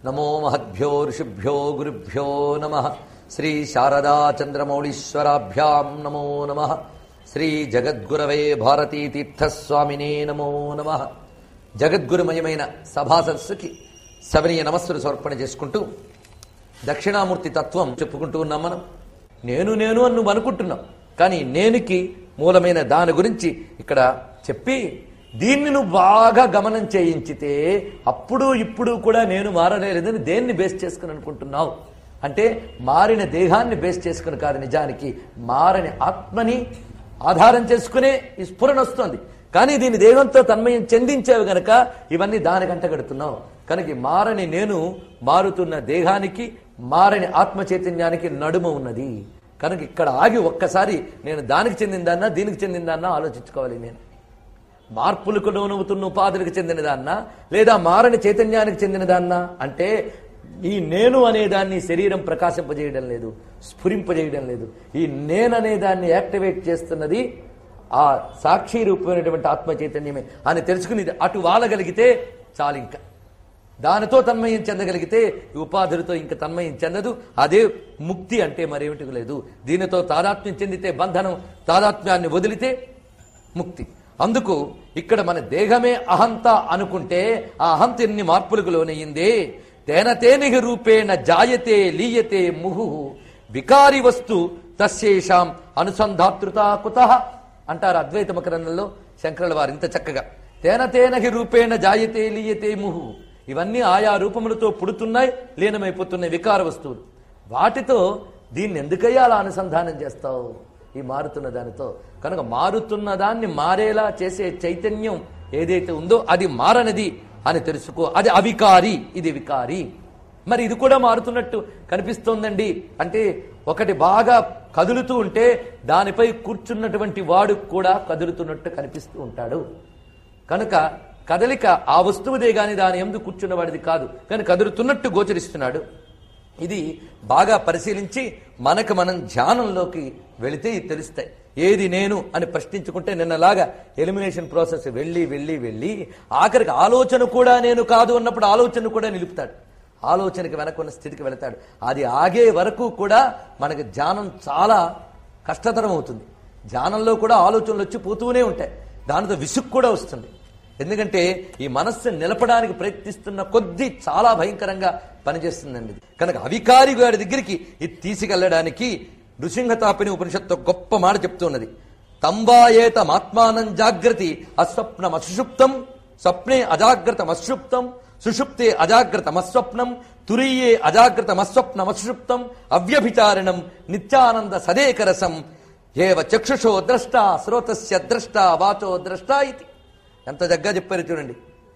నమో మహద్భ్యో ఋషిభ్యో గురుభ్యో నమ శ్రీ శారదా చంద్రమౌళీశ్వరాభ్యాం నమో నమ శ్రీ జగద్గురవే భారతీ తీర్థస్వామినే నమో నమ జగద్గురుమయమైన సభాసత్సుకి సవనీయ నమస్సులు సమర్పణ చేసుకుంటూ దక్షిణామూర్తి తత్వం చెప్పుకుంటూ ఉన్నాం మనం నేను నేను అని నువ్వు అనుకుంటున్నావు కానీ నేనుకి మూలమైన దాని గురించి ఇక్కడ చెప్పి దీన్ని నువ్వు బాగా గమనం చేయించితే అప్పుడు ఇప్పుడు కూడా నేను మారలేదని దేన్ని బేస్ చేసుకుని అనుకుంటున్నావు అంటే మారిన దేహాన్ని బేస్ చేసుకుని కాదు నిజానికి మారని ఆత్మని ఆధారం చేసుకునే ఈ స్ఫురణ వస్తుంది కానీ దీని దేహంతో తన్మయం చెందించావు గనక ఇవన్నీ దానికంట గడుతున్నావు కనుక ఈ మారని నేను మారుతున్న దేహానికి మారని ఆత్మ చైతన్యానికి నడుమ ఉన్నది కనుక ఇక్కడ ఆగి ఒక్కసారి నేను దానికి చెందిందన్నా దీనికి చెందిందన్నా ఆలోచించుకోవాలి నేను మార్పులకు లోనవుతున్న ఉపాధులకు చెందినదాన్నా లేదా మారని చైతన్యానికి చెందినదాన్నా అంటే ఈ నేను అనేదాన్ని శరీరం ప్రకాశింపజేయడం లేదు స్ఫురింపజేయడం లేదు ఈ నేను అనేదాన్ని యాక్టివేట్ చేస్తున్నది ఆ సాక్షి రూపమైనటువంటి ఆత్మ చైతన్యమే అని తెలుసుకుని ఇది అటు వాలగలిగితే చాలు ఇంకా దానితో తన్మయం చెందగలిగితే ఈ ఉపాధులతో ఇంకా తన్మయం చెందదు అదే ముక్తి అంటే మరేమిటి లేదు దీనితో తాదాత్మ్యం చెందితే బంధనం తాదాత్మ్యాన్ని వదిలితే ముక్తి అందుకు ఇక్కడ మన దేహమే అహంత అనుకుంటే ఆ అహంత ఎన్ని మార్పులకు లోనయ్యిందే తేన తేనిహి రూపేణ జాయతే లీయతే ముహు వికారి వస్తు తస్యేషాం అనుసంధాతృత కుత అంటారు అద్వైత మకరంలో శంకరుల వారు ఇంత చక్కగా తేన తేనహి రూపేణ జాయతే లీయతే ముహు ఇవన్నీ ఆయా రూపములతో పుడుతున్నాయి లీనమైపోతున్నాయి వికార వస్తువులు వాటితో దీన్ని ఎందుకయ్యా అలా అనుసంధానం చేస్తావు ఈ మారుతున్న దానితో కనుక మారుతున్న దాన్ని మారేలా చేసే చైతన్యం ఏదైతే ఉందో అది మారనిది అని తెలుసుకో అది అవికారి ఇది వికారి మరి ఇది కూడా మారుతున్నట్టు కనిపిస్తోందండి అంటే ఒకటి బాగా కదులుతూ ఉంటే దానిపై కూర్చున్నటువంటి వాడు కూడా కదులుతున్నట్టు కనిపిస్తూ ఉంటాడు కనుక కదలిక ఆ వస్తువుదే గాని దాని ఎందు కూర్చున్నవాడిది కాదు కానీ కదులుతున్నట్టు గోచరిస్తున్నాడు ఇది బాగా పరిశీలించి మనకు మనం ధ్యానంలోకి వెళితే ఇది తెలుస్తాయి ఏది నేను అని ప్రశ్నించుకుంటే నిన్నలాగా ఎలిమినేషన్ ప్రాసెస్ వెళ్ళి వెళ్ళి వెళ్ళి ఆఖరికి ఆలోచన కూడా నేను కాదు అన్నప్పుడు ఆలోచన కూడా నిలుపుతాడు ఆలోచనకి వెనకున్న స్థితికి వెళతాడు అది ఆగే వరకు కూడా మనకి ధ్యానం చాలా కష్టతరం అవుతుంది ధ్యానంలో కూడా ఆలోచనలు వచ్చి పోతూనే ఉంటాయి దానితో విసుగు కూడా వస్తుంది ఎందుకంటే ఈ మనస్సు నిలపడానికి ప్రయత్నిస్తున్న కొద్దీ చాలా భయంకరంగా పనిచేస్తుందండి ఇది. కనుక అవికారి గారి దగ్గరికి ఇది తీసుకెళ్లడానికి నృసింహతాపిని ఉపనిషత్తు ఒక గొప్ప మాట చెప్తున్నది తంబాయేత మాత్మానం జాగ్రతి అస్వప్నం అసుషుప్తం స్వప్నే అజాగ్రతం అసుషుప్తం సుషుప్తే అజాగ్రతం అస్వప్నం తురీయే అజాగ్రతం అస్వప్నం అసుషుప్తం అవ్యభిచారిణం నిత్యానంద సదేకరసం ఏవ చక్షుషో ద్రష్ట శ్రోతస్య ద్రష్ట వాచో ద్రష్ట ఇది ఎంత జగ్గా చెప్పారు చూడండి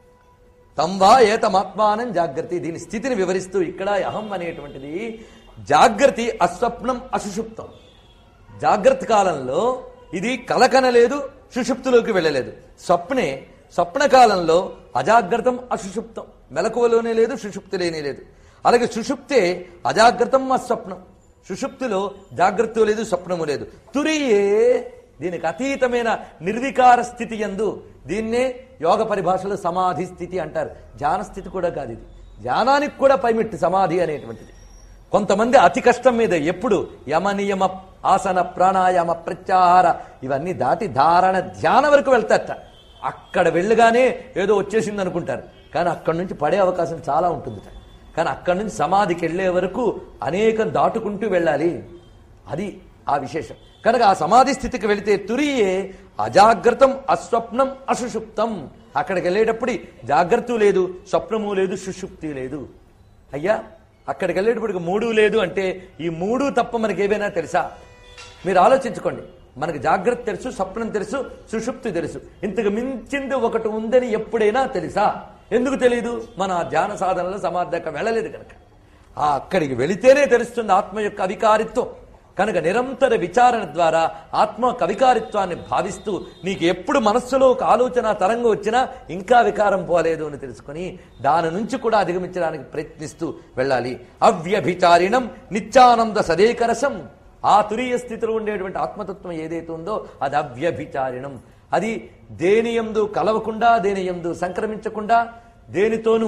తంవా ఏతమాత్మానం జాగ్రత్త దీని స్థితిని వివరిస్తూ ఇక్కడ అహం అనేటువంటిది జాగ్రత్త అస్వప్నం అసుషుప్తం జాగ్రత్త కాలంలో ఇది కలకనలేదు సుషుప్తులోకి వెళ్ళలేదు స్వప్నే స్వప్న కాలంలో అజాగ్రత్తం అసుషుప్తం మెలకువలోనే లేదు సుషుప్తి లేనే లేదు అలాగే సుషుప్తే అజాగ్రత్తం అస్వప్నం సుషుప్తిలో జాగ్రత్త లేదు స్వప్నము లేదు తురియే దీనికి అతీతమైన నిర్వికార స్థితి ఎందు దీన్నే యోగ పరిభాషలో సమాధి స్థితి అంటారు ధ్యాన స్థితి కూడా కాదు ఇది ధ్యానానికి కూడా పైమిట్టి సమాధి అనేటువంటిది కొంతమంది అతి కష్టం మీద ఎప్పుడు యమ నియమ ఆసన ప్రాణాయామ ప్రత్యాహార ఇవన్నీ దాటి ధారణ ధ్యానం వరకు వెళ్తారట అక్కడ వెళ్ళగానే ఏదో వచ్చేసింది అనుకుంటారు కానీ అక్కడి నుంచి పడే అవకాశం చాలా ఉంటుందిట కానీ అక్కడి నుంచి సమాధికి వెళ్ళే వరకు అనేకం దాటుకుంటూ వెళ్ళాలి అది ఆ విశేషం కనుక ఆ సమాధి స్థితికి వెళితే తురియే అజాగ్రత్తం అస్వప్నం అసుషుప్తం అక్కడికి వెళ్ళేటప్పుడు జాగ్రత్త లేదు స్వప్నము లేదు సుషుప్తి లేదు అయ్యా అక్కడికి వెళ్ళేటప్పటికి మూడు లేదు అంటే ఈ మూడు తప్ప మనకి ఏవైనా తెలుసా మీరు ఆలోచించుకోండి మనకు జాగ్రత్త తెలుసు స్వప్నం తెలుసు సుషుప్తి తెలుసు ఇంతకు మించింది ఒకటి ఉందని ఎప్పుడైనా తెలుసా ఎందుకు తెలియదు మన ఆ ధ్యాన సాధనలో సమాధాక వెళ్ళలేదు కనుక ఆ అక్కడికి వెళితేనే తెలుస్తుంది ఆత్మ యొక్క అధికారిత్వం కనుక నిరంతర విచారణ ద్వారా ఆత్మ కవికారిత్వాన్ని భావిస్తూ నీకు ఎప్పుడు మనస్సులో ఒక ఆలోచన తరంగం వచ్చినా ఇంకా వికారం పోలేదు అని తెలుసుకుని దాని నుంచి కూడా అధిగమించడానికి ప్రయత్నిస్తూ వెళ్ళాలి అవ్యభిచారిణం నిత్యానంద సదేకరసం ఆ తురీయ స్థితిలో ఉండేటువంటి ఆత్మతత్వం ఏదైతే ఉందో అది అవ్యభిచారిణం అది దేని యందు కలవకుండా దేని యందు సంక్రమించకుండా దేనితోనూ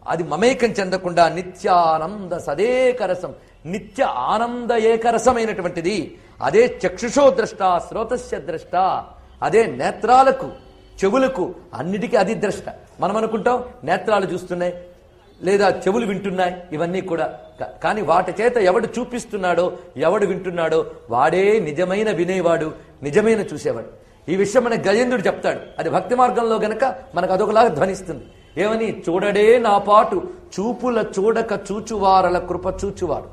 అది మమేకం చెందకుండా నిత్యానంద సదేకరసం నిత్య ఆనంద ఏకరసమైనటువంటిది అదే చక్షుషో ద్రష్ట శ్రోతస్య ద్రష్ట అదే నేత్రాలకు చెవులకు అన్నిటికీ అది ద్రష్ట మనం అనుకుంటాం నేత్రాలు చూస్తున్నాయి లేదా చెవులు వింటున్నాయి ఇవన్నీ కూడా కా- కానీ వాటి చేత ఎవడు చూపిస్తున్నాడో ఎవడు వింటున్నాడో వాడే నిజమైన వినేవాడు నిజమైన చూసేవాడు ఈ విషయం మన గజేంద్రుడు చెప్తాడు అది భక్తి మార్గంలో గనక మనకు అదొకలాగా ధ్వనిస్తుంది ఏమని చూడడే నా పాటు చూపుల చూడక చూచువారల కృప చూచువాడు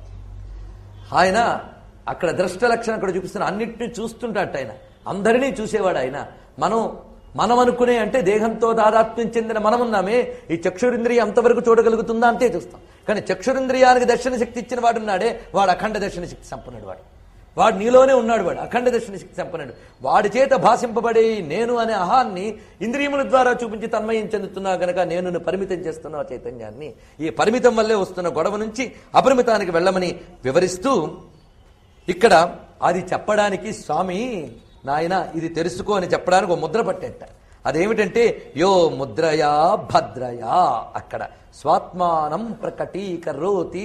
ఆయన అక్కడ ద్రష్ట లక్షణం అక్కడ చూపిస్తున్న అన్నింటినీ చూస్తుంటాట ఆయన అందరినీ చూసేవాడు ఆయన మనం మనం అనుకునే అంటే దేహంతో దాదాత్మ్యం చెందిన మనం ఉన్నామే ఈ చక్షురింద్రియ అంతవరకు చూడగలుగుతుందా అంతే చూస్తాం కానీ చక్షురింద్రియానికి దర్శన శక్తి ఇచ్చిన వాడు ఉన్నాడే వాడు అఖండ దర్శన శక్తి సంపన్నుడు వాడు వాడు నీలోనే ఉన్నాడు వాడు అఖండ దర్శన శక్తి సంపన్నుడు వాడి చేత భాషింపబడే ఈ నేను అనే అహాన్ని ఇంద్రియముల ద్వారా చూపించి తన్మయం చెందుతున్నా గనక నేను పరిమితం చేస్తున్నా చైతన్యాన్ని ఈ పరిమితం వల్లే వస్తున్న గొడవ నుంచి అపరిమితానికి వెళ్ళమని వివరిస్తూ ఇక్కడ అది చెప్పడానికి స్వామి నాయన ఇది తెలుసుకో అని చెప్పడానికి ఒక ముద్ర పట్టేట అదేమిటంటే యో ముద్రయా భద్రయా అక్కడ స్వాత్మానం ప్రకటీకరోతి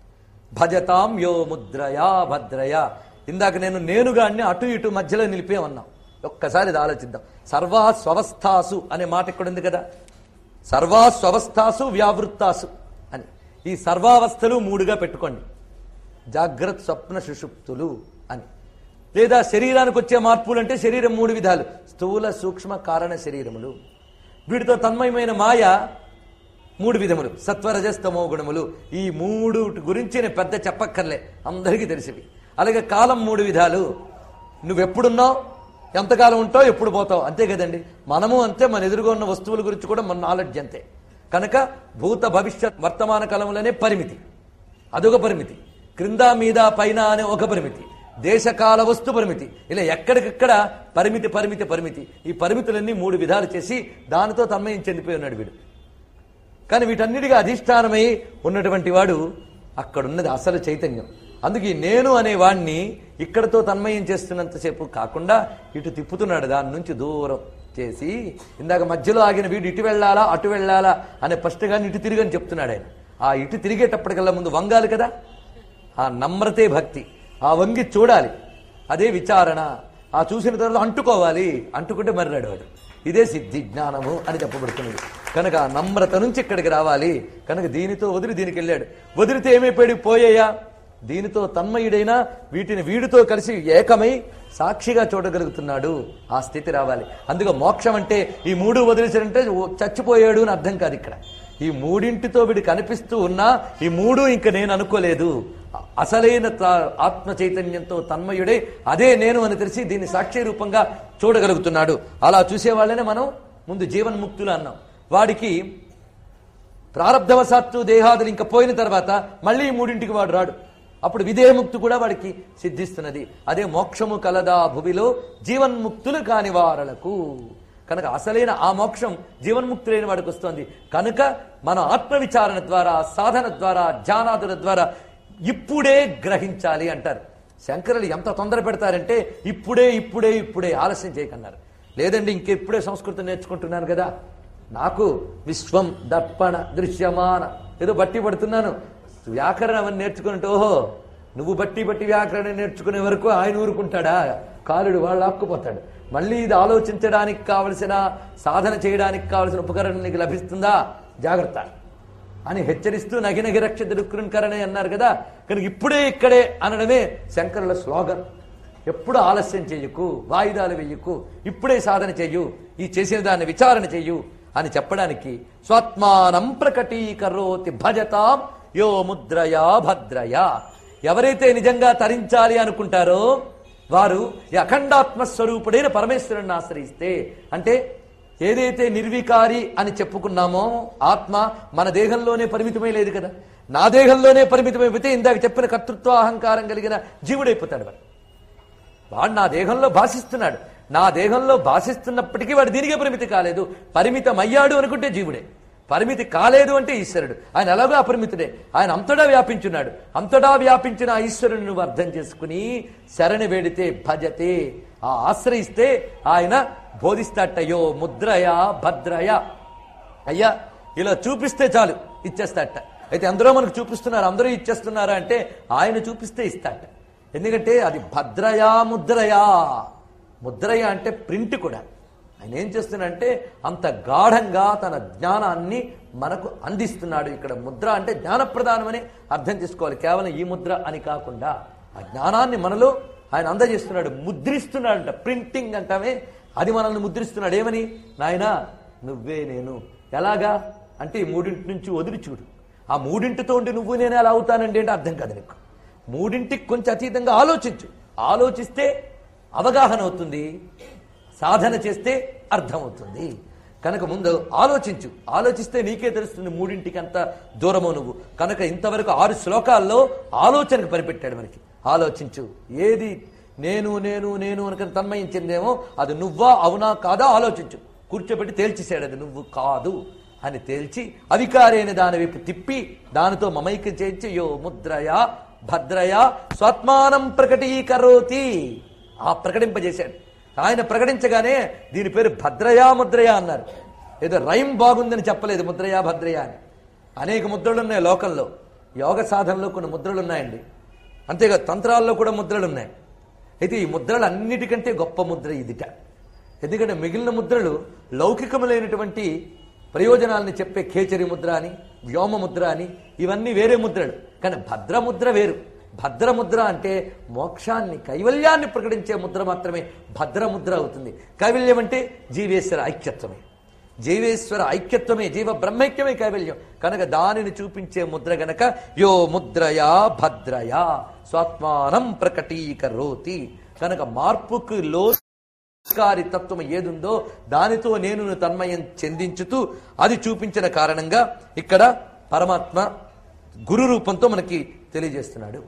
భజతాం యో ముద్రయా భద్రయా ఇందాక నేను నేనుగాన్ని అటు ఇటు మధ్యలో నిలిపే ఉన్నాం ఒక్కసారి ఇది ఆలోచిద్దాం సర్వా స్వస్థాసు అనే మాట ఇక్కడ ఉంది కదా సర్వా స్వస్థాసు వ్యావృత్తాసు అని ఈ సర్వావస్థలు మూడుగా పెట్టుకోండి జాగ్రత్త స్వప్న సుషుప్తులు అని లేదా శరీరానికి వచ్చే మార్పులు అంటే శరీరం మూడు విధాలు స్థూల సూక్ష్మ కారణ శరీరములు వీటితో తన్మయమైన మాయ మూడు విధములు సత్వరజస్తమో గుణములు ఈ మూడు గురించి నేను పెద్ద చెప్పక్కర్లే అందరికీ తెలిసివి అలాగే కాలం మూడు విధాలు నువ్వెప్పుడున్నావు ఎంతకాలం ఉంటావు ఎప్పుడు పోతావు అంతే కదండి మనము అంతే మన ఎదురుగా ఉన్న వస్తువుల గురించి కూడా మన నాలెడ్జ్ అంతే కనుక భూత భవిష్యత్ వర్తమాన కాలంలోనే పరిమితి అదొక పరిమితి క్రింద మీద పైన అనే ఒక పరిమితి దేశకాల వస్తు పరిమితి ఇలా ఎక్కడికక్కడ పరిమితి పరిమితి పరిమితి ఈ పరిమితులన్నీ మూడు విధాలు చేసి దానితో తన్మయం చెందిపోయి ఉన్నాడు వీడు కానీ వీటన్నిటిగా అధిష్టానమై ఉన్నటువంటి వాడు అక్కడున్నది అసలు చైతన్యం అందుకే ఈ నేను అనే వాణ్ణి ఇక్కడతో తన్మయం చేస్తున్నంతసేపు కాకుండా ఇటు తిప్పుతున్నాడు దాని నుంచి దూరం చేసి ఇందాక మధ్యలో ఆగిన వీడు ఇటు వెళ్ళాలా అటు వెళ్ళాలా అనే స్పష్టంగా ఇటు తిరిగని చెప్తున్నాడు ఆయన ఆ ఇటు తిరిగేటప్పటికల్లా ముందు వంగాలి కదా ఆ నమ్రతే భక్తి ఆ వంగి చూడాలి అదే విచారణ ఆ చూసిన తర్వాత అంటుకోవాలి అంటుకుంటే మర్రాడు వాడు ఇదే సిద్ధి జ్ఞానము అని చెప్పబడుతున్నది కనుక ఆ నమ్రత నుంచి ఇక్కడికి రావాలి కనుక దీనితో వదిలి దీనికి వెళ్ళాడు వదిలితే ఏమైపోయాడు పోయాయా దీనితో తన్మయుడైనా వీటిని వీడితో కలిసి ఏకమై సాక్షిగా చూడగలుగుతున్నాడు ఆ స్థితి రావాలి అందుకే మోక్షం అంటే ఈ మూడు వదిలేసాడంటే ఓ- చచ్చిపోయాడు అని అర్థం కాదు ఇక్కడ ఈ మూడింటితో వీడు కనిపిస్తూ ఉన్నా ఈ మూడు ఇంక నేను అనుకోలేదు అసలైన తా- ఆత్మ చైతన్యంతో తన్మయుడే అదే నేను అని తెలిసి దీన్ని సాక్షి రూపంగా చూడగలుగుతున్నాడు అలా చూసేవాళ్ళనే మనం ముందు జీవన్ముక్తులు అన్నాం వాడికి ప్రారంధవశాత్తు దేహాదులు ఇంకా పోయిన తర్వాత మళ్ళీ ఈ మూడింటికి వాడు రాడు అప్పుడు విధేయముక్తి కూడా వాడికి సిద్ధిస్తున్నది అదే మోక్షము కలదా భువిలో జీవన్ముక్తులు కాని వారలకు కనుక అసలైన ఆ మోక్షం జీవన్ముక్తులైన వాడికి వస్తుంది కనుక మన ఆత్మ విచారణ ద్వారా సాధన ద్వారా ధ్యానాదుల ద్వారా ఇప్పుడే గ్రహించాలి అంటారు శంకరులు ఎంత తొందర పెడతారంటే ఇప్పుడే ఇప్పుడే ఇప్పుడే ఆలస్యం చేయకన్నారు లేదండి ఇంకెప్పుడే సంస్కృతం నేర్చుకుంటున్నాను కదా నాకు విశ్వం దర్పణ దృశ్యమాన ఏదో బట్టి పడుతున్నాను వ్యాకరణం అని నేర్చుకున్నట్టు ఓహో నువ్వు బట్టి బట్టి వ్యాకరణం నేర్చుకునే వరకు ఆయన ఊరుకుంటాడా కాలుడు వాళ్ళు ఆక్కుపోతాడు మళ్ళీ ఇది ఆలోచించడానికి కావలసిన సాధన చేయడానికి కావలసిన ఉపకరణం నీకు లభిస్తుందా జాగ్రత్త అని హెచ్చరిస్తూ నగినగి రక్ష దురుకరణే అన్నారు కదా కనుక ఇప్పుడే ఇక్కడే అనడమే శంకరుల స్లోగన్ ఎప్పుడు ఆలస్యం చెయ్యకు వాయిదాలు వెయ్యకు ఇప్పుడే సాధన చెయ్యు ఈ చేసిన దాన్ని విచారణ చెయ్యు అని చెప్పడానికి స్వాత్మానం ప్రకటీకరోతి భజతాం యో ముద్రయా భద్రయా ఎవరైతే నిజంగా తరించాలి అనుకుంటారో వారు ఈ అఖండాత్మ స్వరూపుడైన పరమేశ్వరుని ఆశ్రయిస్తే అంటే ఏదైతే నిర్వికారి అని చెప్పుకున్నామో ఆత్మ మన దేహంలోనే పరిమితమై లేదు కదా నా దేహంలోనే పరిమితమైపోతే ఇందాక చెప్పిన కర్తృత్వ అహంకారం కలిగిన జీవుడైపోతాడు వాడు వాడు నా దేహంలో భాషిస్తున్నాడు నా దేహంలో భాషిస్తున్నప్పటికీ వాడు దీనికే పరిమితి కాలేదు పరిమితం అయ్యాడు అనుకుంటే జీవుడే పరిమితి కాలేదు అంటే ఈశ్వరుడు ఆయన ఎలాగో అపరిమితుడే ఆయన అంతటా వ్యాపించున్నాడు అంతటా వ్యాపించిన ఆ ఈశ్వరుని నువ్వు అర్థం చేసుకుని శరణి వేడితే భజతే ఆ ఆశ్రయిస్తే ఆయన బోధిస్తాటయ్యో ముద్రయ భద్రయ అయ్యా ఇలా చూపిస్తే చాలు ఇచ్చేస్తాట అయితే అందరూ మనకు చూపిస్తున్నారు అందరూ ఇచ్చేస్తున్నారా అంటే ఆయన చూపిస్తే ఇస్తాట ఎందుకంటే అది భద్రయా ముద్రయా ముద్రయ అంటే ప్రింట్ కూడా ఆయన ఏం చేస్తున్నాడంటే అంత గాఢంగా తన జ్ఞానాన్ని మనకు అందిస్తున్నాడు ఇక్కడ ముద్ర అంటే జ్ఞానప్రదానమని అర్థం చేసుకోవాలి కేవలం ఈ ముద్ర అని కాకుండా ఆ జ్ఞానాన్ని మనలో ఆయన అందజేస్తున్నాడు ముద్రిస్తున్నాడంట ప్రింటింగ్ అంటామే అది మనల్ని ముద్రిస్తున్నాడు ఏమని నాయనా నువ్వే నేను ఎలాగా అంటే ఈ మూడింటి నుంచి వదిలి చూడు ఆ మూడింటితో ఉండి నువ్వు నేను ఎలా అవుతానండి అంటే అర్థం కాదు నీకు మూడింటికి కొంచెం అతీతంగా ఆలోచించు ఆలోచిస్తే అవగాహన అవుతుంది సాధన చేస్తే అర్థమవుతుంది కనుక ముందు ఆలోచించు ఆలోచిస్తే నీకే తెలుస్తుంది మూడింటికి అంత దూరమో నువ్వు కనుక ఇంతవరకు ఆరు శ్లోకాల్లో ఆలోచనకు పనిపెట్టాడు మనకి ఆలోచించు ఏది నేను నేను నేను అనుకుని తన్మయం చెందేమో అది నువ్వా అవునా కాదా ఆలోచించు కూర్చోబెట్టి తేల్చేసాడు అది నువ్వు కాదు అని తేల్చి అధికారైన దాని వైపు తిప్పి దానితో మమైక్యం చేయించి యో ముద్రయా భద్రయా స్వాత్మానం ప్రకటీకరోతి ఆ ప్రకటింపజేశాడు ఆయన ప్రకటించగానే దీని పేరు భద్రయా ముద్రయా అన్నారు ఏదో రైమ్ బాగుందని చెప్పలేదు ముద్రయా భద్రయా అని అనేక ముద్రలు ఉన్నాయి లోకంలో యోగ సాధనలో కొన్ని ముద్రలు ఉన్నాయండి అంతేగా తంత్రాల్లో కూడా ముద్రలు ఉన్నాయి అయితే ఈ ముద్రలు అన్నిటికంటే గొప్ప ముద్ర ఇదిట ఎందుకంటే మిగిలిన ముద్రలు లౌకికములైనటువంటి ప్రయోజనాలని చెప్పే ఖేచరి ముద్ర అని వ్యోమ ముద్ర అని ఇవన్నీ వేరే ముద్రలు కానీ భద్రముద్ర వేరు భద్రముద్ర అంటే మోక్షాన్ని కైవల్యాన్ని ప్రకటించే ముద్ర మాత్రమే భద్రముద్ర అవుతుంది కైవల్యం అంటే జీవేశ్వర ఐక్యత్వమే జీవేశ్వర ఐక్యత్వమే జీవ బ్రహ్మైక్యమే కైవల్యం కనుక దానిని చూపించే ముద్ర గనక యో ముద్రయా భద్రయా స్వాత్మానం ప్రకటీకరోతి కనుక మార్పుకు లో కారి తత్వం ఏదుందో దానితో నేను తన్మయం చెందించుతూ అది చూపించిన కారణంగా ఇక్కడ పరమాత్మ గురు రూపంతో మనకి తెలియజేస్తున్నాడు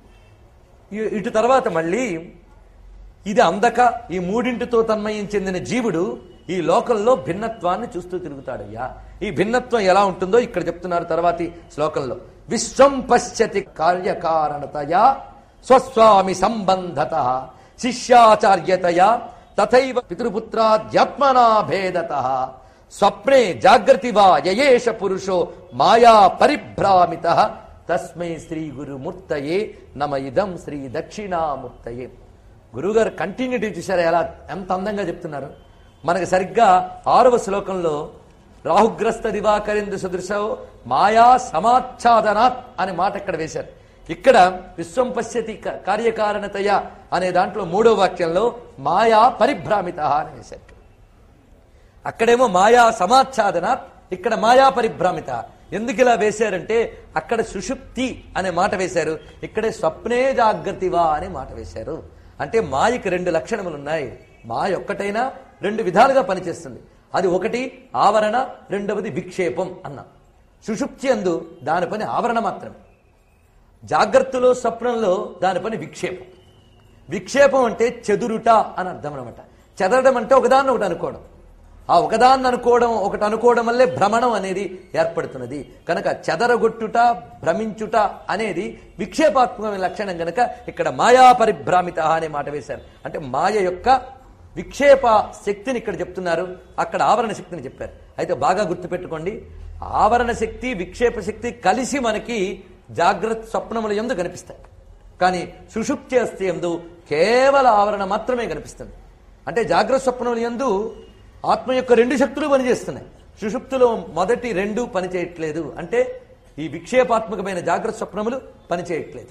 ఇ- ఇటు తర్వాత మళ్ళీ ఇది అందక ఈ మూడింటితో తన్మయం చెందిన జీవుడు ఈ లోకంలో భిన్నత్వాన్ని చూస్తూ తిరుగుతాడయ్యా ఈ భిన్నత్వం ఎలా ఉంటుందో ఇక్కడ చెప్తున్నారు తర్వాతి శ్లోకంలో విశ్వం పశ్యతి కార్యకారణతయా స్వస్వామి సంబంధత శిష్యాచార్యతయా తథైవ పితృపుత్రాధ్యాత్మనా భేదత స్వప్నే జాగృతి వా యయేష పురుషో మాయా పరిభ్రామిత తస్మై శ్రీ గురుమూర్తయే నమ ఇదం శ్రీ దక్షిణామూర్తయే గురువుగారు కంటిన్యూటీ చూసారా ఎలా ఎంత అందంగా చెప్తున్నారు మనకు సరిగ్గా ఆరవ శ్లోకంలో రాహుగ్రస్త దివాకరిందు సదృశో మాయా సమాచ్ఛాదనాత్ అనే మాట ఇక్కడ వేశారు ఇక్కడ విశ్వం పశ్యతి క- కార్యకారణతయ అనే దాంట్లో మూడో వాక్యంలో మాయా పరిభ్రామిత అని వేశారు అక్కడేమో మాయా సమాచ్ఛాదన ఇక్కడ మాయా పరిభ్రామిత ఎందుకు ఇలా వేశారంటే అక్కడ సుషుప్తి అనే మాట వేశారు ఇక్కడే స్వప్నే జాగ్రత్తివా అనే మాట వేశారు అంటే మాయకి రెండు లక్షణములు ఉన్నాయి మాయ ఒక్కటైనా రెండు విధాలుగా పనిచేస్తుంది అది ఒకటి ఆవరణ రెండవది విక్షేపం అన్నాం సుషుప్తి అందు దాని పని ఆవరణ మాత్రమే జాగ్రత్తలో స్వప్నంలో దాని పని విక్షేపం విక్షేపం అంటే చెదురుట అని అర్థం అనమాట చెదరడం అంటే ఒకదాన్ని ఒకటి అనుకోవడం ఆ ఒకదాన్ని అనుకోవడం ఒకటి అనుకోవడం వల్లే భ్రమణం అనేది ఏర్పడుతున్నది కనుక చెదరగొట్టుట భ్రమించుట అనేది విక్షేపాత్మకమైన లక్షణం కనుక ఇక్కడ మాయా పరిభ్రామిత అనే మాట వేశారు అంటే మాయ యొక్క విక్షేప శక్తిని ఇక్కడ చెప్తున్నారు అక్కడ ఆవరణ శక్తిని చెప్పారు అయితే బాగా గుర్తుపెట్టుకోండి ఆవరణ శక్తి విక్షేప శక్తి కలిసి మనకి జాగ్రత్త స్వప్నముల ఎందు కనిపిస్తాయి కానీ సుషుప్తి అస్థి ఎందు కేవల ఆవరణ మాత్రమే కనిపిస్తుంది అంటే జాగ్రత్త స్వప్నముల ఎందు ఆత్మ యొక్క రెండు శక్తులు పనిచేస్తున్నాయి సుషుప్తిలో మొదటి రెండు పనిచేయట్లేదు అంటే ఈ విక్షేపాత్మకమైన జాగ్రత్త స్వప్నములు పనిచేయట్లేదు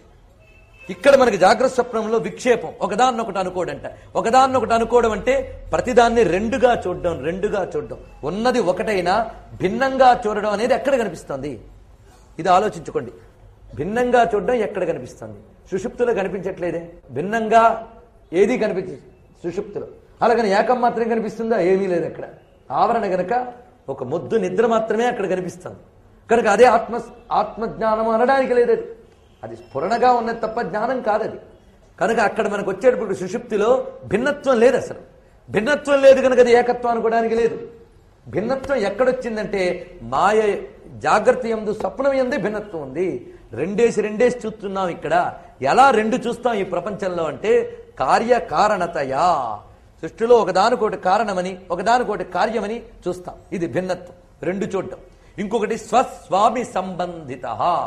ఇక్కడ మనకి జాగ్రత్త స్వప్నంలో విక్షేపం ఒకదాన్నొకటి అనుకోడంట ఒకదాన్నొకటి అనుకోవడం అంటే ప్రతిదాన్ని రెండుగా చూడడం రెండుగా చూడడం ఉన్నది ఒకటైనా భిన్నంగా చూడడం అనేది ఎక్కడ కనిపిస్తుంది ఇది ఆలోచించుకోండి భిన్నంగా చూడడం ఎక్కడ కనిపిస్తుంది సుషుప్తిలో కనిపించట్లేదే భిన్నంగా ఏది కనిపించదు సుషుప్తిలో అలాగని ఏకం మాత్రం కనిపిస్తుందా ఏమీ లేదు అక్కడ ఆవరణ గనక ఒక ముద్దు నిద్ర మాత్రమే అక్కడ కనిపిస్తుంది కనుక అదే ఆత్మ ఆత్మజ్ఞానం అనడానికి లేదు అది అది స్ఫురణగా ఉన్నది తప్ప జ్ఞానం కాదది కనుక అక్కడ మనకు వచ్చేటప్పుడు సుషుప్తిలో భిన్నత్వం లేదు అసలు భిన్నత్వం లేదు కనుక అది ఏకత్వం అనుకోవడానికి లేదు భిన్నత్వం ఎక్కడొచ్చిందంటే మాయ జాగ్రత్త ఎందు స్వప్నం ఎందే భిన్నత్వం ఉంది రెండేసి రెండేసి చూస్తున్నాం ఇక్కడ ఎలా రెండు చూస్తాం ఈ ప్రపంచంలో అంటే కార్యకారణతయా సృష్టిలో ఒకదానికోటి కారణమని ఒకదానికోటి కార్యమని చూస్తాం ఇది భిన్నత్వం రెండు చూడటం ఇంకొకటి స్వస్వామి సంబంధిత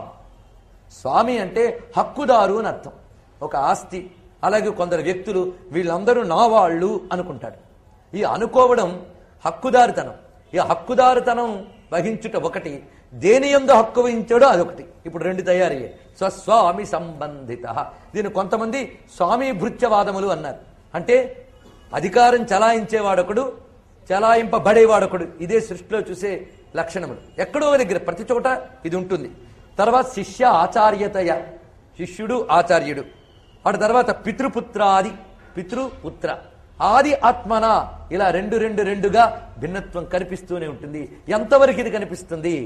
స్వామి అంటే హక్కుదారు అని అర్థం ఒక ఆస్తి అలాగే కొందరు వ్యక్తులు వీళ్ళందరూ నా వాళ్ళు అనుకుంటాడు ఈ అనుకోవడం హక్కుదారితనం ఈ హక్కుదారితనం వహించుట ఒకటి దేని ఎందు హక్కు వహించాడో అదొకటి ఇప్పుడు రెండు తయారయ్యాయి స్వస్వామి సంబంధిత దీని కొంతమంది స్వామి భృత్యవాదములు అన్నారు అంటే అధికారం చలాయించేవాడొకడు చలాయింపబడేవాడొకడు ఇదే సృష్టిలో చూసే లక్షణములు ఎక్కడో ఒక దగ్గర ప్రతి చోట ఇది ఉంటుంది తర్వాత శిష్య ఆచార్యతయ శిష్యుడు ఆచార్యుడు వాటి తర్వాత పితృపుత్రాది పితృపుత్ర ఆది ఆత్మన ఇలా రెండు రెండు రెండుగా భిన్నత్వం కనిపిస్తూనే ఉంటుంది ఎంతవరకు ఇది కనిపిస్తుంది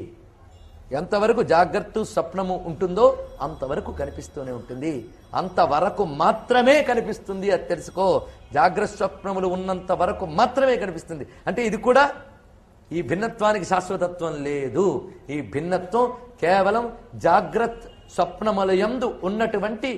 ఎంతవరకు జాగ్రత్త స్వప్నము ఉంటుందో అంతవరకు కనిపిస్తూనే ఉంటుంది అంతవరకు మాత్రమే కనిపిస్తుంది అది తెలుసుకో జాగ్రత్త స్వప్నములు ఉన్నంత వరకు మాత్రమే కనిపిస్తుంది అంటే ఇది కూడా ఈ భిన్నత్వానికి శాశ్వతత్వం లేదు ఈ భిన్నత్వం కేవలం జాగ్రత్త స్వప్నములయందు ఉన్నటువంటి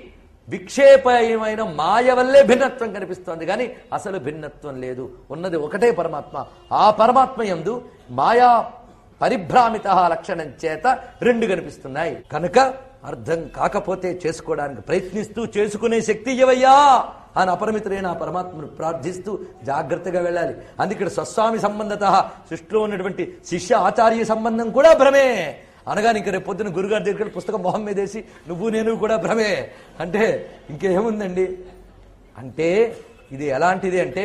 విక్షేపమైన మాయ వల్లే భిన్నత్వం కనిపిస్తోంది కానీ అసలు భిన్నత్వం లేదు ఉన్నది ఒకటే పరమాత్మ ఆ పరమాత్మ యందు మాయా పరిభ్రామిత లక్షణం చేత రెండు కనిపిస్తున్నాయి కనుక అర్థం కాకపోతే చేసుకోవడానికి ప్రయత్నిస్తూ చేసుకునే శక్తి ఇవ్వయ్యా అని అపరిమితుడైన ఆ పరమాత్మను ప్రార్థిస్తూ జాగ్రత్తగా వెళ్ళాలి అందుకే స్వస్వామి సంబంధత సృష్టిలో ఉన్నటువంటి శిష్య ఆచార్య సంబంధం కూడా భ్రమే అనగానే ఇంక రేపు పొద్దున గురుగారి దగ్గర పుస్తకం మొహం మీద వేసి నువ్వు నేను కూడా భ్రమే అంటే ఇంకేముందండి అంటే ఇది ఎలాంటిది అంటే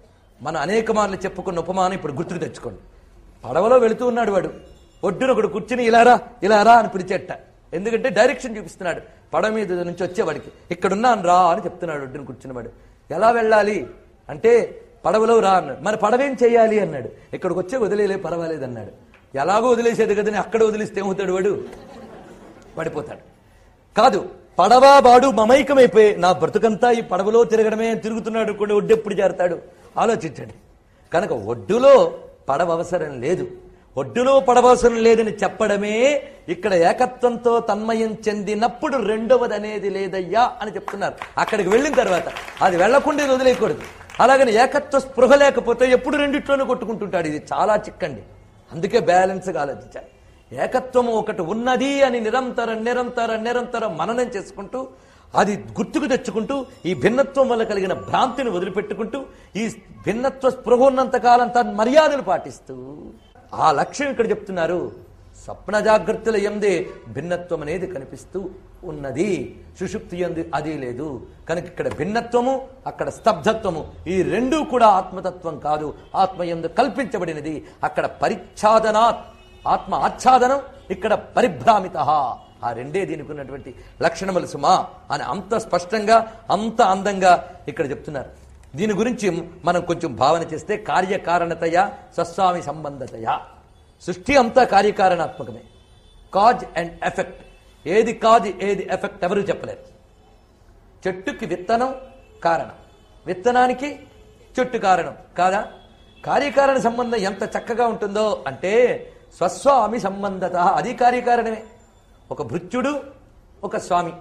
మన అనేక మార్లు చెప్పుకున్న ఉపమానం ఇప్పుడు గుర్తుకు తెచ్చుకోండి పడవలో వెళుతూ ఉన్నాడు వాడు ఒడ్డున ఒకడు కూర్చుని ఇలారా ఇలారా అని పిలిచేట ఎందుకంటే డైరెక్షన్ చూపిస్తున్నాడు పడవ మీద నుంచి వచ్చేవాడికి ఇక్కడున్నాను రా అని చెప్తున్నాడు ఒడ్డున కూర్చున్నవాడు ఎలా వెళ్ళాలి అంటే పడవలో రా అన్నాడు మరి పడవేం చేయాలి అన్నాడు ఇక్కడికి వచ్చే వదిలేలే పర్వాలేదు అన్నాడు ఎలాగో వదిలేసేది కదని అక్కడ వదిలిస్తే ఏమవుతాడు వాడు పడిపోతాడు కాదు పడవ వాడు మమైకమైపోయి నా బ్రతుకంతా ఈ పడవలో తిరగడమే తిరుగుతున్నాడు కూడా ఒడ్డెప్పుడు చేరతాడు ఆలోచించండి కనుక ఒడ్డులో పడవ అవసరం లేదు ఒడ్డులో పడవ అవసరం లేదని చెప్పడమే ఇక్కడ ఏకత్వంతో తన్మయం చెందినప్పుడు రెండవది అనేది లేదయ్యా అని చెప్తున్నారు అక్కడికి వెళ్ళిన తర్వాత అది వెళ్లకుండా ఇది వదిలేయకూడదు అలాగని ఏకత్వ స్పృహ లేకపోతే ఎప్పుడు రెండిట్లోనూ కొట్టుకుంటుంటాడు ఇది చాలా చిక్కండి అందుకే బ్యాలెన్స్గా ఆలోచించాలి ఏకత్వము ఒకటి ఉన్నది అని నిరంతరం నిరంతరం నిరంతరం మననం చేసుకుంటూ అది గుర్తుకు తెచ్చుకుంటూ ఈ భిన్నత్వం వల్ల కలిగిన భ్రాంతిని వదిలిపెట్టుకుంటూ ఈ భిన్నత్వ స్పృహ ఉన్నంత కాలం తన మర్యాదలు పాటిస్తూ ఆ లక్ష్యం ఇక్కడ చెప్తున్నారు స్వప్న జాగ్రత్తల ఎందే భిన్నత్వం అనేది కనిపిస్తూ ఉన్నది సుషుప్తి ఎందు అది లేదు కనుక ఇక్కడ భిన్నత్వము అక్కడ స్తబ్దత్వము ఈ రెండూ కూడా ఆత్మతత్వం కాదు ఆత్మ ఎందు కల్పించబడినది అక్కడ పరిచ్ఛాదనాత్ ఆత్మ ఆచ్ఛాదనం ఇక్కడ పరిభ్రామిత ఆ రెండే దీనికి ఉన్నటువంటి లక్షణములు సుమా అని అంత స్పష్టంగా అంత అందంగా ఇక్కడ చెప్తున్నారు దీని గురించి మనం కొంచెం భావన చేస్తే కార్యకారణతయ స్వస్వామి సంబంధతయ సృష్టి అంతా కార్యకారణాత్మకమే కాజ్ అండ్ ఎఫెక్ట్ ఏది కాజ్ ఏది ఎఫెక్ట్ ఎవరు చెప్పలేరు చెట్టుకి విత్తనం కారణం విత్తనానికి చెట్టు కారణం కాదా కార్యకారణ సంబంధం ఎంత చక్కగా ఉంటుందో అంటే స్వస్వామి సంబంధత అది కార్యకారణమే ఒక భృత్యుడు ఒక స్వామి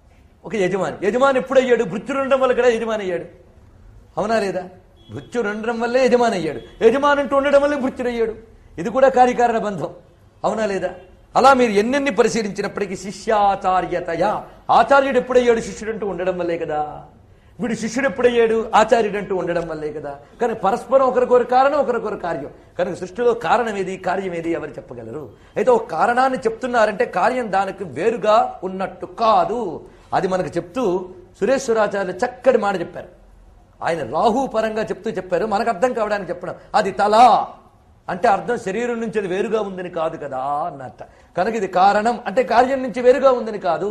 ఒక యజమాని యజమాని ఎప్పుడయ్యాడు భృత్యుడు ఉండడం వల్ల కూడా యజమాని అయ్యాడు అవునా లేదా భృత్యుడు ఉండడం వల్లే యజమాని అయ్యాడు యజమాని అంటూ ఉండడం వల్లే భృత్యుడు అయ్యాడు ఇది కూడా కార్యకారణ బంధం అవునా లేదా అలా మీరు ఎన్నెన్ని పరిశీలించినప్పటికీ శిష్యాచార్యతయ ఆచార్యుడు ఎప్పుడయ్యాడు శిష్యుడు అంటూ ఉండడం వల్లే కదా వీడు శిష్యుడు ఎప్పుడయ్యాడు ఆచార్యుడు అంటూ ఉండడం వల్లే కదా కానీ పరస్పరం ఒకరికొరు కారణం ఒకరికొరు కార్యం కనుక సృష్టిలో కారణం ఏది కార్యం ఏది ఎవరు చెప్పగలరు అయితే ఒక కారణాన్ని చెప్తున్నారంటే కార్యం దానికి వేరుగా ఉన్నట్టు కాదు అది మనకు చెప్తూ సురేశ్వరాచార్యులు చక్కటి మాట చెప్పారు ఆయన రాహు పరంగా చెప్తూ చెప్పారు మనకు అర్థం కావడానికి చెప్పడం అది తల అంటే అర్థం శరీరం నుంచి అది వేరుగా ఉందని కాదు కదా అన్నట్ట కనుక ఇది కారణం అంటే కార్యం నుంచి వేరుగా ఉందని కాదు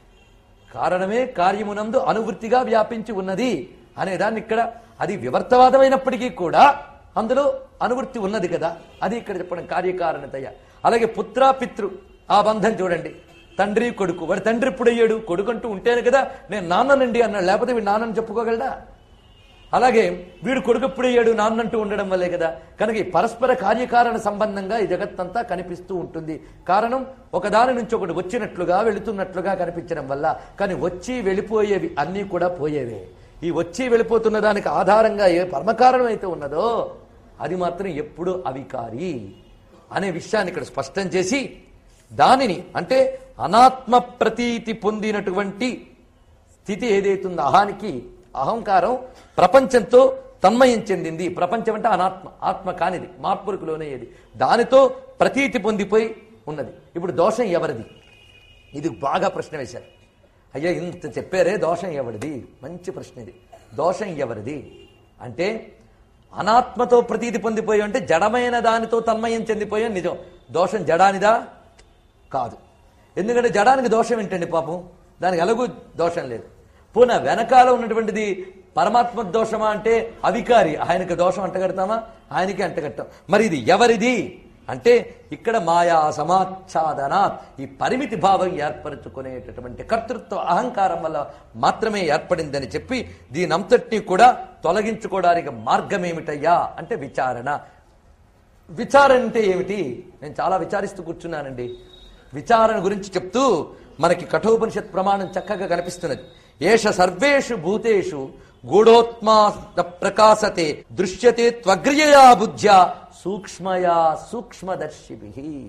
కారణమే కార్యమునందు అనువృత్తిగా వ్యాపించి ఉన్నది అనే దాన్ని ఇక్కడ అది వివర్తవాదమైనప్పటికీ కూడా అందులో అనువృత్తి ఉన్నది కదా అది ఇక్కడ చెప్పడం కార్యకారణతయ అలాగే పుత్ర పితృ ఆ బంధం చూడండి తండ్రి కొడుకు వాడి తండ్రి ఎప్పుడయ్యాడు కొడుకు అంటూ ఉంటేనే కదా నేను నాన్ననండి అన్నాడు లేకపోతే వీడు నాన్నని చెప్పుకోగలడా అలాగే వీడు కొడుకు ఎప్పుడయ్యాడు నాన్నంటూ ఉండడం వల్లే కదా కనుక ఈ పరస్పర కార్యకారణ సంబంధంగా ఈ జగత్తంతా కనిపిస్తూ ఉంటుంది కారణం ఒకదాని నుంచి ఒకటి వచ్చినట్లుగా వెళుతున్నట్లుగా కనిపించడం వల్ల కానీ వచ్చి వెళ్ళిపోయేవి అన్నీ కూడా పోయేవే ఈ వచ్చి వెళ్ళిపోతున్న దానికి ఆధారంగా ఏ పరమకారణం అయితే ఉన్నదో అది మాత్రం ఎప్పుడూ అవికారి అనే విషయాన్ని ఇక్కడ స్పష్టం చేసి దానిని అంటే అనాత్మ ప్రతీతి పొందినటువంటి స్థితి ఏదైతుందో అహానికి అహంకారం ప్రపంచంతో తన్మయం చెందింది ప్రపంచం అంటే అనాత్మ ఆత్మ కానిది మార్పులకు లోనయ్యేది దానితో ప్రతీతి పొందిపోయి ఉన్నది ఇప్పుడు దోషం ఎవరిది ఇది బాగా ప్రశ్న వేశారు అయ్యా ఇంత చెప్పారే దోషం ఎవరిది మంచి ప్రశ్న ఇది దోషం ఎవరిది అంటే అనాత్మతో ప్రతీతి పొందిపోయి అంటే జడమైన దానితో తన్మయం చెందిపోయాం నిజం దోషం జడానిదా కాదు ఎందుకంటే జడానికి దోషం ఏంటండి పాపం దానికి ఎలాగూ దోషం లేదు పోనా వెనకాల ఉన్నటువంటిది పరమాత్మ దోషమా అంటే అవికారి ఆయనకి దోషం అంటగడతామా ఆయనకి అంటగట్టాం మరి ఇది ఎవరిది అంటే ఇక్కడ మాయా సమాచ్ఛాదన ఈ పరిమితి భావం ఏర్పరచుకునేటటువంటి కర్తృత్వ అహంకారం వల్ల మాత్రమే ఏర్పడిందని చెప్పి దీనంతటినీ కూడా తొలగించుకోవడానికి మార్గం ఏమిటయ్యా అంటే విచారణ విచారణ అంటే ఏమిటి నేను చాలా విచారిస్తూ కూర్చున్నానండి విచారణ గురించి చెప్తూ మనకి కఠోపనిషత్ ప్రమాణం చక్కగా కనిపిస్తున్నది ఏష సర్వేషు భూతేషు గూఢోత్మా ప్రకాశతే దృశ్యతే త్వగ్రియయా బుద్ధ్యా సూక్ష్మయా సూక్ష్మదర్శిభి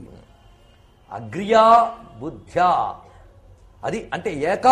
అగ్రియా బుద్ధ్యా అది అంటే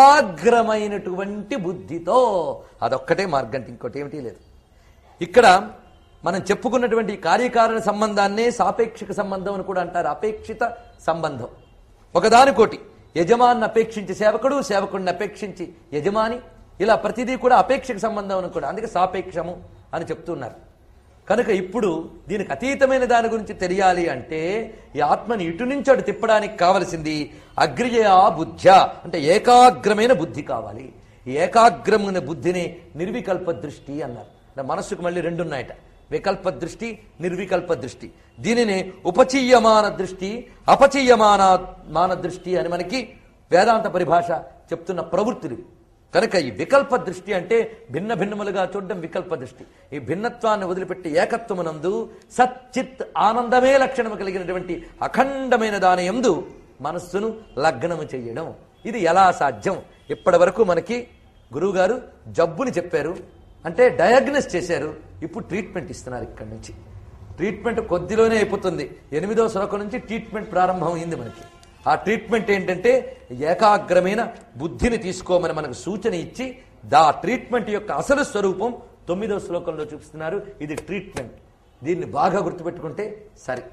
ఏకాగ్రమైనటువంటి బుద్ధితో అదొక్కటే మార్గం అంటే ఇంకోటి ఏమిటి లేదు ఇక్కడ మనం చెప్పుకున్నటువంటి ఈ కార్యకారణ సంబంధాన్నే సాపేక్షిక సంబంధం అని కూడా అంటారు అపేక్షిత సంబంధం ఒకదానికోటి యజమాని అపేక్షించి సేవకుడు సేవకుడిని అపేక్షించి యజమాని ఇలా ప్రతిదీ కూడా అపేక్షిక సంబంధం అని కూడా అందుకే సాపేక్షము అని చెప్తున్నారు కనుక ఇప్పుడు దీనికి అతీతమైన దాని గురించి తెలియాలి అంటే ఈ ఆత్మని ఇటు నుంచి అటు తిప్పడానికి కావలసింది అగ్రియా బుద్ధ్య అంటే ఏకాగ్రమైన బుద్ధి కావాలి ఈ ఏకాగ్రమైన బుద్ధిని నిర్వికల్ప దృష్టి అన్నారు అంటే మనస్సుకు మళ్ళీ రెండు ఉన్నాయట వికల్ప దృష్టి నిర్వికల్ప దృష్టి దీనిని ఉపచీయమాన దృష్టి అపచీయమాన మాన దృష్టి అని మనకి వేదాంత పరిభాష చెప్తున్న ప్రవృత్తులు కనుక ఈ వికల్ప దృష్టి అంటే భిన్న భిన్నములుగా చూడడం వికల్ప దృష్టి ఈ భిన్నత్వాన్ని వదిలిపెట్టి ఏకత్వమునందు సచ్చిత్ ఆనందమే లక్షణము కలిగినటువంటి అఖండమైన దాని యందు మనస్సును లగ్నము చేయడం ఇది ఎలా సాధ్యం ఇప్పటి వరకు మనకి గురువుగారు జబ్బుని చెప్పారు అంటే డయాగ్నోస్ చేశారు ఇప్పుడు ట్రీట్మెంట్ ఇస్తున్నారు ఇక్కడి నుంచి ట్రీట్మెంట్ కొద్దిలోనే అయిపోతుంది ఎనిమిదో శ్లోకం నుంచి ట్రీట్మెంట్ ప్రారంభం అయింది మనకి ఆ ట్రీట్మెంట్ ఏంటంటే ఏకాగ్రమైన బుద్ధిని తీసుకోమని మనకు సూచన ఇచ్చి దా ట్రీట్మెంట్ యొక్క అసలు స్వరూపం తొమ్మిదో శ్లోకంలో చూపిస్తున్నారు ఇది ట్రీట్మెంట్ దీన్ని బాగా గుర్తుపెట్టుకుంటే సరే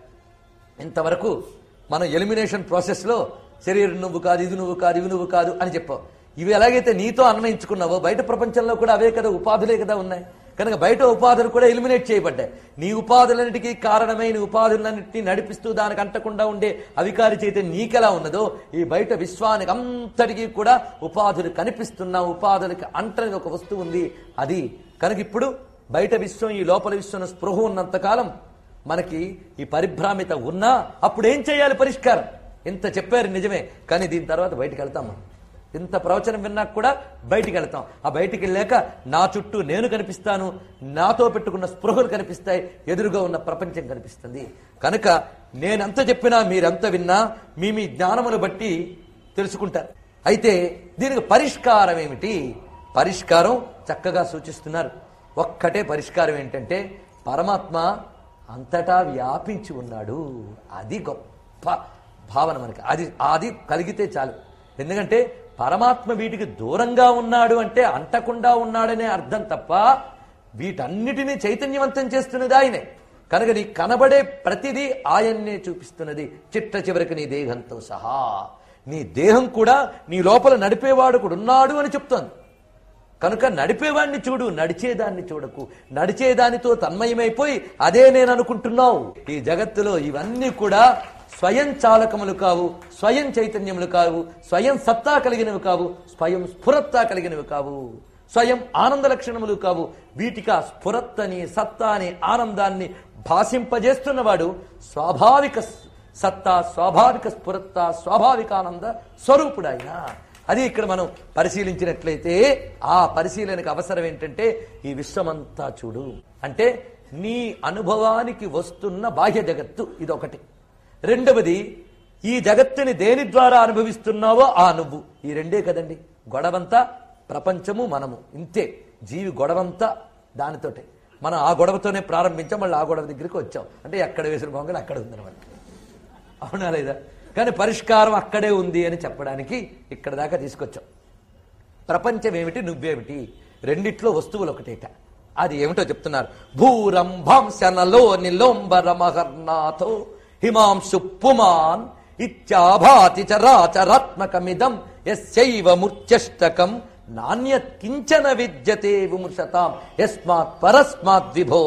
ఇంతవరకు మనం ఎలిమినేషన్ ప్రాసెస్లో శరీరం నువ్వు కాదు ఇది నువ్వు కాదు ఇవి నువ్వు కాదు అని చెప్పావు ఇవి ఎలాగైతే నీతో అన్వయించుకున్నావో బయట ప్రపంచంలో కూడా అవే కదా ఉపాధులే కదా ఉన్నాయి కనుక బయట ఉపాధులు కూడా ఎలిమినేట్ చేయబడ్డాయి నీ ఉపాధులన్నిటికీ కారణమైన ఉపాధులన్నింటినీ నడిపిస్తూ దానికి అంటకుండా ఉండే అధికారి చైతన్యం నీకెలా ఉన్నదో ఈ బయట విశ్వానికి అంతటికీ కూడా ఉపాధులు కనిపిస్తున్న ఉపాధులకి అంటని ఒక వస్తువు ఉంది అది కనుక ఇప్పుడు బయట విశ్వం ఈ లోపల విశ్వం స్పృహ ఉన్నంతకాలం మనకి ఈ పరిభ్రామిత ఉన్నా అప్పుడు ఏం చేయాలి పరిష్కారం ఇంత చెప్పారు నిజమే కానీ దీని తర్వాత బయటికి వెళ్తాం మనం ఇంత ప్రవచనం విన్నా కూడా బయటికి వెళ్తాం ఆ బయటికి వెళ్ళాక నా చుట్టూ నేను కనిపిస్తాను నాతో పెట్టుకున్న స్పృహలు కనిపిస్తాయి ఎదురుగా ఉన్న ప్రపంచం కనిపిస్తుంది కనుక నేనెంత చెప్పినా మీరెంత విన్నా మీ మీ జ్ఞానమును బట్టి తెలుసుకుంటారు అయితే దీనికి పరిష్కారం ఏమిటి పరిష్కారం చక్కగా సూచిస్తున్నారు ఒక్కటే పరిష్కారం ఏంటంటే పరమాత్మ అంతటా వ్యాపించి ఉన్నాడు అది గొప్ప భావన మనకి అది అది కలిగితే చాలు ఎందుకంటే పరమాత్మ వీటికి దూరంగా ఉన్నాడు అంటే అంటకుండా ఉన్నాడనే అర్థం తప్ప వీటన్నిటినీ చైతన్యవంతం చేస్తున్నది ఆయనే కనుక నీ కనబడే ప్రతిదీ ఆయన్నే చూపిస్తున్నది చిట్ట చివరికి నీ దేహంతో సహా నీ దేహం కూడా నీ లోపల నడిపేవాడు కూడా ఉన్నాడు అని చెప్తోంది కనుక నడిపేవాడిని చూడు నడిచేదాన్ని చూడకు నడిచేదానితో తన్మయమైపోయి అదే నేను అనుకుంటున్నావు ఈ జగత్తులో ఇవన్నీ కూడా స్వయం చాలకములు కావు స్వయం చైతన్యములు కావు స్వయం సత్తా కలిగినవి కావు స్వయం స్ఫురత్తా కలిగినవి కావు స్వయం ఆనంద లక్షణములు కావు వీటికి ఆ స్ఫురత్తని సత్తాని ఆనందాన్ని భాషింపజేస్తున్నవాడు స్వాభావిక సత్తా స్వాభావిక స్ఫురత్త స్వాభావిక ఆనంద స్వరూపుడు ఆయన అది ఇక్కడ మనం పరిశీలించినట్లయితే ఆ పరిశీలనకు అవసరం ఏంటంటే ఈ విశ్వమంతా చూడు అంటే నీ అనుభవానికి వస్తున్న బాహ్య జగత్తు ఇదొకటి రెండవది ఈ జగత్తుని దేని ద్వారా అనుభవిస్తున్నావో ఆ నువ్వు ఈ రెండే కదండి గొడవంతా ప్రపంచము మనము ఇంతే జీవి గొడవంతా దానితోటే మనం ఆ గొడవతోనే ప్రారంభించాం మళ్ళీ ఆ గొడవ దగ్గరికి వచ్చాం అంటే ఎక్కడ వేసిన బొంగలు అక్కడ ఉందన్నమాట అవునా లేదా కానీ పరిష్కారం అక్కడే ఉంది అని చెప్పడానికి ఇక్కడ దాకా తీసుకొచ్చాం ప్రపంచం ఏమిటి నువ్వేమిటి రెండిట్లో వస్తువులు ఒకటేట అది ఏమిటో చెప్తున్నారు భూరంభంశనలో నిలోంబరమహర్నాథో హిమాంశు పుమాన్ ఇత్యాభాతి చరాచరాత్మకమిదం యస్యైవ మూర్త్యష్టకం నాణ్యత్ కించన విద్యతే విమృశతాం యస్మాత్ పరస్మాత్ విభో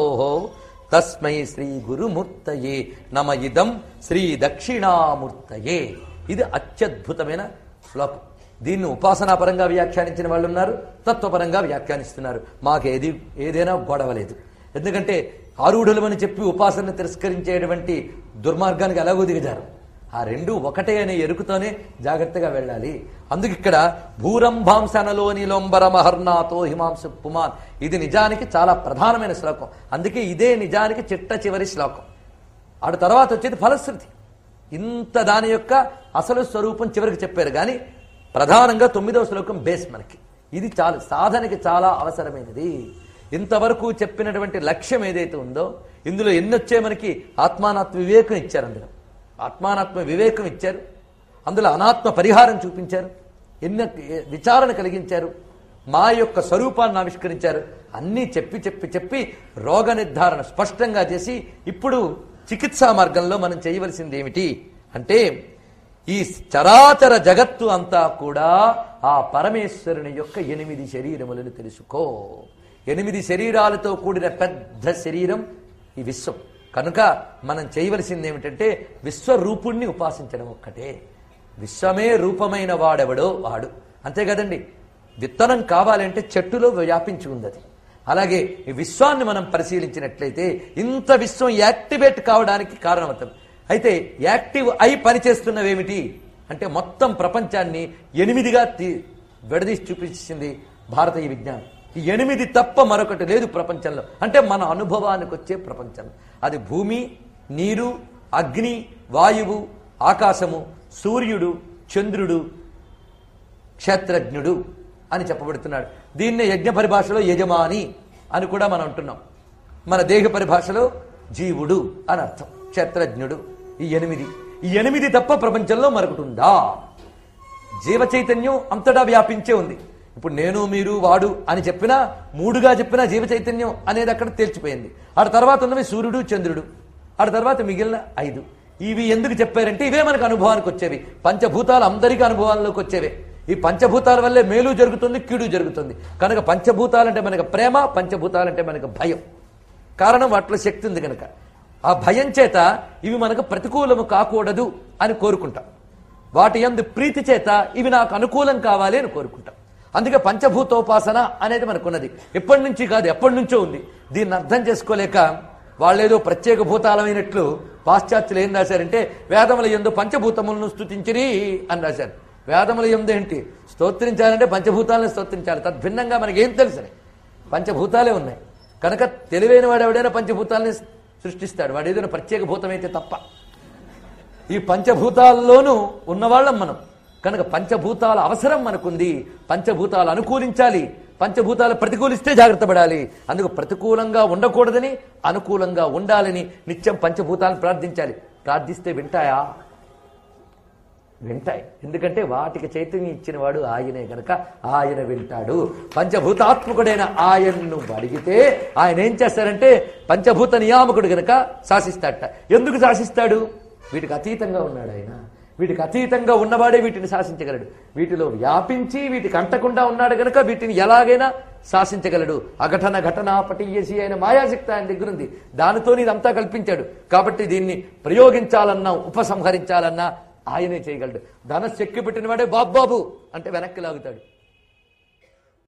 తస్మై శ్రీ గురుమూర్తయే నమ ఇదం శ్రీ దక్షిణామూర్తయే ఇది అత్యద్భుతమైన శ్లోకం దీన్ని ఉపాసనాపరంగా వ్యాఖ్యానించిన వాళ్ళు ఉన్నారు తత్వపరంగా వ్యాఖ్యానిస్తున్నారు మాకు ఏది ఏదైనా గొడవ లేదు ఎందుకంటే ఆరూఢులమని చెప్పి ఉపాసనను తిరస్కరించేటువంటి దుర్మార్గానికి ఎలాగో దిగజారు ఆ రెండు ఒకటే అనే ఎరుకుతోనే జాగ్రత్తగా వెళ్ళాలి అందుకు ఇక్కడ భూరంభాంసనలోని లొంబరమహర్నాథో హిమాంశు పుమాన్ ఇది నిజానికి చాలా ప్రధానమైన శ్లోకం అందుకే ఇదే నిజానికి చిట్ట చివరి శ్లోకం ఆడు తర్వాత వచ్చేది ఫలశ్రుతి ఇంత దాని యొక్క అసలు స్వరూపం చివరికి చెప్పారు కానీ ప్రధానంగా తొమ్మిదవ శ్లోకం బేస్ మనకి ఇది చాలు సాధనకి చాలా అవసరమైనది ఇంతవరకు చెప్పినటువంటి లక్ష్యం ఏదైతే ఉందో ఇందులో ఎన్ని వచ్చాయి మనకి ఆత్మానాత్మ వివేకం ఇచ్చారు అందులో ఆత్మానాత్మ వివేకం ఇచ్చారు అందులో అనాత్మ పరిహారం చూపించారు ఎన్ని విచారణ కలిగించారు మా యొక్క స్వరూపాన్ని ఆవిష్కరించారు అన్నీ చెప్పి చెప్పి చెప్పి రోగ నిర్ధారణ స్పష్టంగా చేసి ఇప్పుడు చికిత్సా మార్గంలో మనం చేయవలసింది ఏమిటి అంటే ఈ చరాచర జగత్తు అంతా కూడా ఆ పరమేశ్వరుని యొక్క ఎనిమిది శరీరములను తెలుసుకో ఎనిమిది శరీరాలతో కూడిన పెద్ద శరీరం ఈ విశ్వం కనుక మనం చేయవలసింది ఏమిటంటే విశ్వరూపుణ్ణి ఉపాసించడం ఒక్కటే విశ్వమే రూపమైన వాడెవడో వాడు అంతే కదండి విత్తనం కావాలంటే చెట్టులో వ్యాపించి ఉంది అది అలాగే ఈ విశ్వాన్ని మనం పరిశీలించినట్లయితే ఇంత విశ్వం యాక్టివేట్ కావడానికి కారణమవుతుంది అయితే యాక్టివ్ అయి పనిచేస్తున్నవేమిటి అంటే మొత్తం ప్రపంచాన్ని ఎనిమిదిగా తీ- విడదీసి చూపించింది భారతీయ విజ్ఞానం ఈ ఎనిమిది తప్ప మరొకటి లేదు ప్రపంచంలో అంటే మన అనుభవానికి వచ్చే ప్రపంచం అది భూమి నీరు అగ్ని వాయువు ఆకాశము సూర్యుడు చంద్రుడు క్షేత్రజ్ఞుడు అని చెప్పబడుతున్నాడు దీన్నే యజ్ఞ పరిభాషలో యజమాని అని కూడా మనం అంటున్నాం మన దేహ పరిభాషలో జీవుడు అని అర్థం క్షేత్రజ్ఞుడు ఈ ఎనిమిది ఈ ఎనిమిది తప్ప ప్రపంచంలో మరొకటి ఉందా జీవ చైతన్యం అంతటా వ్యాపించే ఉంది ఇప్పుడు నేను మీరు వాడు అని చెప్పినా మూడుగా చెప్పినా జీవ చైతన్యం అనేది అక్కడ తేల్చిపోయింది ఆ తర్వాత ఉన్నవి సూర్యుడు చంద్రుడు ఆ తర్వాత మిగిలిన ఐదు ఇవి ఎందుకు చెప్పారంటే ఇవే మనకు అనుభవానికి వచ్చేవి పంచభూతాలు అందరికీ అనుభవాల్లోకి వచ్చేవే ఈ పంచభూతాల వల్లే మేలు జరుగుతుంది కీడు జరుగుతుంది కనుక పంచభూతాలంటే మనకు ప్రేమ పంచభూతాలంటే మనకు భయం కారణం వాటిలో శక్తి ఉంది కనుక ఆ భయం చేత ఇవి మనకు ప్రతికూలము కాకూడదు అని కోరుకుంటాం వాటి యందు ప్రీతి చేత ఇవి నాకు అనుకూలం కావాలి అని కోరుకుంటాం అందుకే పంచభూతోపాసన అనేది మనకున్నది ఎప్పటి నుంచి కాదు ఎప్పటి నుంచో ఉంది దీన్ని అర్థం చేసుకోలేక వాళ్ళేదో ప్రత్యేక భూతాలమైనట్లు పాశ్చాత్యులు ఏం రాశారంటే వేదముల ఎందు పంచభూతములను స్తుతించిరి అని రాశారు వేదముల ఎందు ఏంటి స్తోత్రించాలంటే పంచభూతాలను స్తోత్రించాలి తద్భిన్నంగా మనకేం తెలుసని పంచభూతాలే ఉన్నాయి కనుక తెలివైన వాడు ఎవడైనా పంచభూతాలని సృష్టిస్తాడు వాడు ఏదైనా ప్రత్యేక భూతమైతే తప్ప ఈ పంచభూతాల్లోనూ ఉన్నవాళ్ళం మనం కనుక పంచభూతాల అవసరం మనకుంది పంచభూతాలు అనుకూలించాలి పంచభూతాలు ప్రతికూలిస్తే జాగ్రత్త పడాలి అందుకు ప్రతికూలంగా ఉండకూడదని అనుకూలంగా ఉండాలని నిత్యం పంచభూతాలను ప్రార్థించాలి ప్రార్థిస్తే వింటాయా వింటాయి ఎందుకంటే వాటికి చైతన్యం ఇచ్చిన వాడు ఆయనే గనక ఆయన వింటాడు పంచభూతాత్మకుడైన ఆయన్ను అడిగితే ఆయన ఏం చేస్తారంటే పంచభూత నియామకుడు గనక శాసిస్తాడట ఎందుకు శాసిస్తాడు వీటికి అతీతంగా ఉన్నాడు ఆయన వీటికి అతీతంగా ఉన్నవాడే వీటిని శాసించగలడు వీటిలో వ్యాపించి వీటికి అంటకుండా ఉన్నాడు గనక వీటిని ఎలాగైనా శాసించగలడు అఘటన ఘటన పటియ్యసి ఆయన మాయాశక్తి ఆయన దగ్గర ఉంది దానితో ఇదంతా కల్పించాడు కాబట్టి దీన్ని ప్రయోగించాలన్నా ఉపసంహరించాలన్నా ఆయనే చేయగలడు ధనస్సు ఎక్కువ పెట్టిన వాడే బాబు బాబు అంటే వెనక్కి లాగుతాడు